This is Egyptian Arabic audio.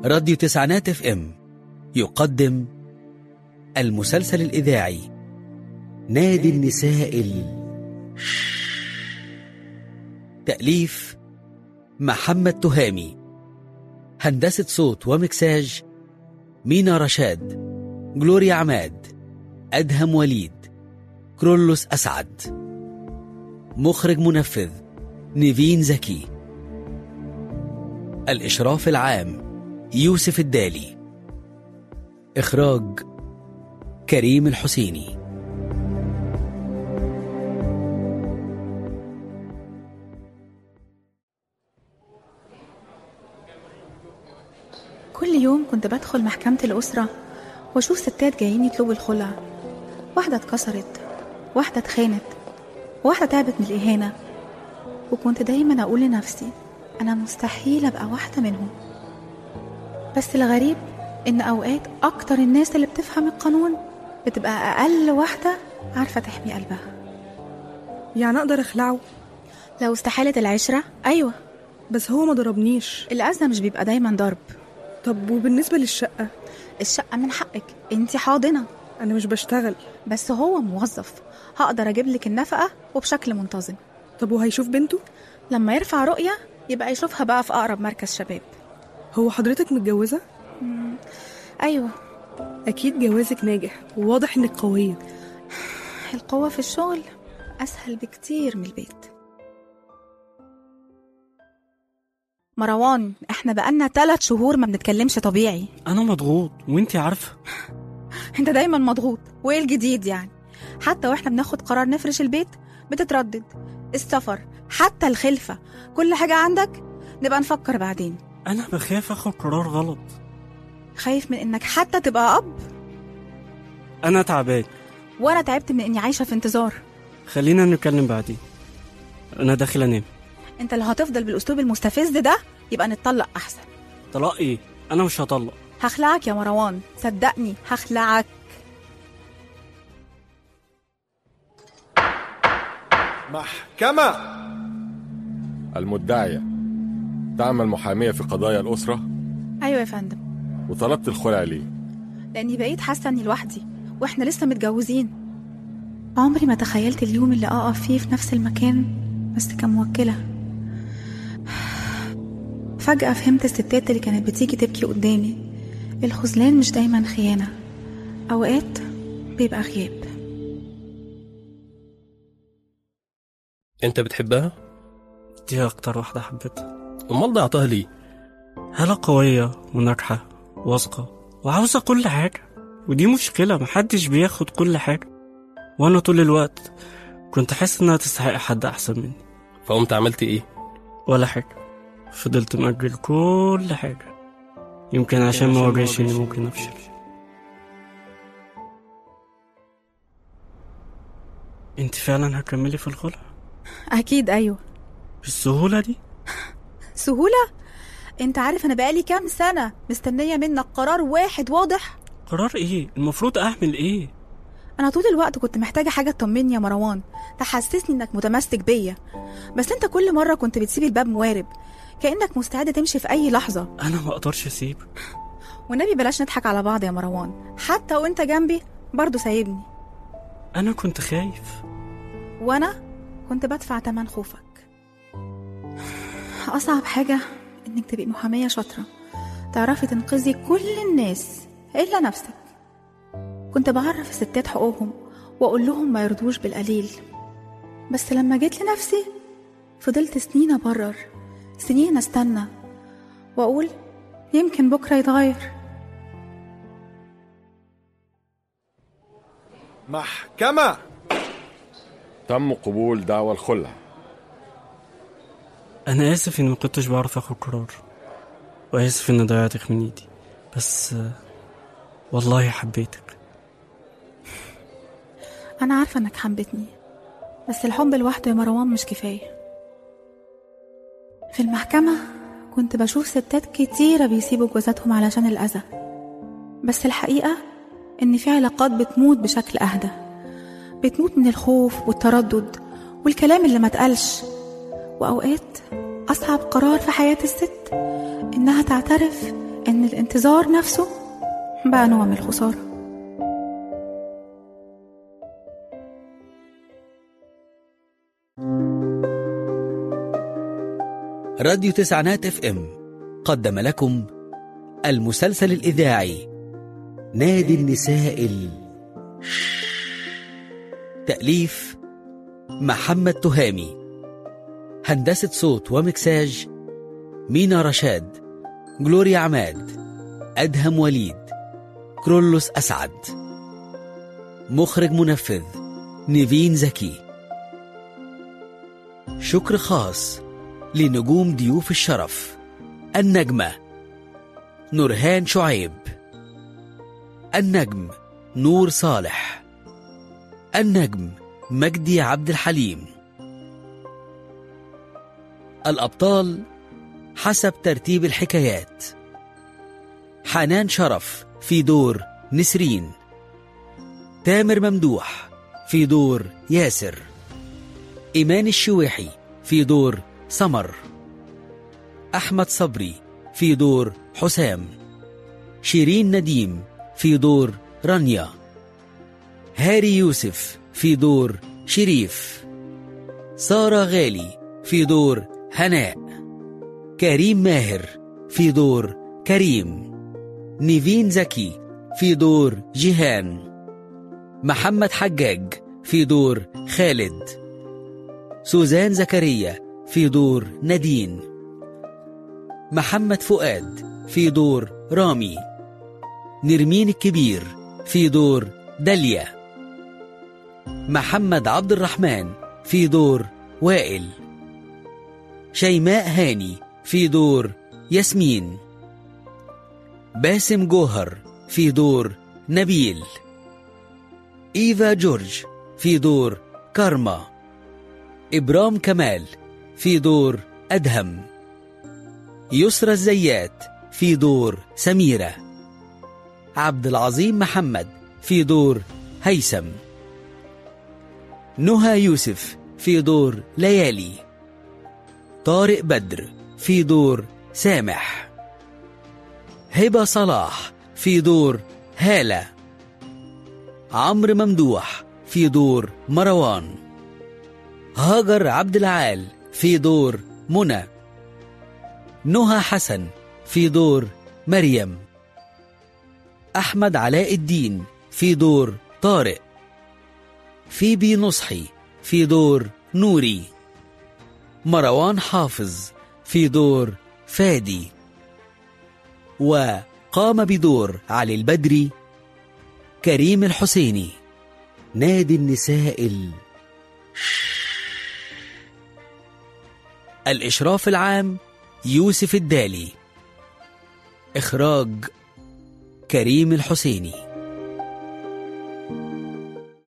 راديو تسعينات اف ام يقدم المسلسل الإذاعي نادي النساء ال... تأليف محمد تهامي هندسة صوت ومكساج مينا رشاد جلوريا عماد أدهم وليد كرولوس أسعد مخرج منفذ نيفين زكي الإشراف العام يوسف الدالي إخراج كريم الحسيني كل يوم كنت بدخل محكمة الأسرة وأشوف ستات جايين يطلبوا الخلع واحدة اتكسرت واحدة اتخانت واحدة تعبت من الإهانة وكنت دايما أقول لنفسي أنا مستحيل أبقى واحدة منهم بس الغريب إن أوقات أكتر الناس اللي بتفهم القانون بتبقى أقل واحدة عارفة تحمي قلبها يعني اقدر اخلعه لو استحالت العشرة أيوة بس هو ما ضربنيش الأذى مش بيبقى دايما ضرب طب وبالنسبه للشقه الشقة من حقك انتي حاضنة انا مش بشتغل بس هو موظف هقدر أجيب لك النفقة وبشكل منتظم طب وهيشوف بنته لما يرفع رؤية يبقى يشوفها بقى في أقرب مركز شباب هو حضرتك متجوزه أيوة اكيد جوازك ناجح وواضح انك قويه القوة في الشغل أسهل بكتير من البيت مروان احنا بقالنا ثلاث شهور ما بنتكلمش طبيعي انا مضغوط وانتي عارفه انت دايما مضغوط وايه الجديد يعني حتى واحنا بناخد قرار نفرش البيت بتتردد السفر حتى الخلفة كل حاجة عندك نبقى نفكر بعدين انا بخاف اخد قرار غلط خايف من انك حتى تبقى اب انا تعبان وانا تعبت من اني عايشة في انتظار خلينا نتكلم بعدين انا داخل انام انت لو هتفضل بالاسلوب المستفز ده يبقى نتطلق احسن طلاق ايه انا مش هطلق هخلعك يا مروان صدقني هخلعك محكمة المدعية تعمل محامية في قضايا الأسرة ايوه يا فندم وطلبت الخلع ليه لاني بقيت حاسه اني لوحدي واحنا لسه متجوزين عمري ما تخيلت اليوم اللي اقف فيه في نفس المكان بس كموكله فجاه فهمت الستات اللي كانت بتيجي تبكي قدامي الخذلان مش دايما خيانه اوقات بيبقى غياب انت بتحبها دي اكتر واحده حبيتها امال ضيعتها ليه هلا قويه وناجحه واثقه وعاوزه كل حاجه ودي مشكله محدش بياخد كل حاجه وانا طول الوقت كنت حاسس انها تستحق حد احسن مني فقمت عملت ايه ولا حاجه فضلت مأجل كل حاجه يمكن عشان ما واجهش اني ممكن افشل انت فعلا هتكملي في الخلع اكيد ايوه بالسهوله دي سهوله انت عارف انا بقالي كام سنه مستنيه منك قرار واحد واضح قرار ايه المفروض اعمل ايه انا طول الوقت كنت محتاجه حاجه تطمني يا مروان تحسسني انك متمسك بيا بس انت كل مره كنت بتسيب الباب موارب كانك مستعد تمشي في اي لحظه انا ما اقدرش اسيبك والنبي بلاش نضحك على بعض يا مروان حتى وانت جنبي برضه سايبني انا كنت خايف وانا كنت بدفع تمن خوفك اصعب حاجه انك تبقي محاميه شاطره تعرفي تنقذي كل الناس الا نفسك كنت بعرف الستات حقوقهم واقول لهم ما يرضوش بالقليل بس لما جيت لنفسي فضلت سنين ابرر سنين استنى واقول يمكن بكره يتغير محكمة تم قبول دعوى الخلع انا اسف اني ما كنتش بعرف اخد قرار واسف اني ضيعتك من ايدي بس آه، والله حبيتك انا عارفه انك حبتني بس الحب لوحده يا مروان مش كفايه في المحكمه كنت بشوف ستات كتيره بيسيبوا جوازاتهم علشان الاذى بس الحقيقه ان في علاقات بتموت بشكل اهدى بتموت من الخوف والتردد والكلام اللي ما اتقالش وأوقات أصعب قرار في حياة الست إنها تعترف إن الانتظار نفسه بقى نوع من الخسارة راديو تسعينات اف ام قدم لكم المسلسل الإذاعي نادي النساء ال... تأليف محمد تهامي هندسة صوت ومكساج مينا رشاد جلوريا عماد أدهم وليد كرولوس أسعد مخرج منفذ نيفين زكي شكر خاص لنجوم ضيوف الشرف النجمة نورهان شعيب النجم نور صالح النجم مجدي عبد الحليم الأبطال حسب ترتيب الحكايات حنان شرف في دور نسرين تامر ممدوح في دور ياسر إيمان الشويحي في دور سمر أحمد صبري في دور حسام شيرين نديم في دور رانيا هاري يوسف في دور شريف سارة غالي في دور هناء كريم ماهر في دور كريم نيفين زكي في دور جيهان محمد حجاج في دور خالد سوزان زكريا في دور نادين محمد فؤاد في دور رامي نرمين الكبير في دور داليا محمد عبد الرحمن في دور وائل شيماء هاني في دور ياسمين باسم جوهر في دور نبيل إيفا جورج في دور كارما إبرام كمال في دور أدهم يسرى الزيات في دور سميرة عبد العظيم محمد في دور هيثم نهى يوسف في دور ليالي طارق بدر في دور سامح هبة صلاح في دور هالة عمرو ممدوح في دور مروان هاجر عبد العال في دور منى نهى حسن في دور مريم أحمد علاء الدين في دور طارق فيبي نصحي في دور نوري مروان حافظ في دور فادي وقام بدور علي البدري كريم الحسيني نادي النساء ال... الإشراف العام يوسف الدالي إخراج كريم الحسيني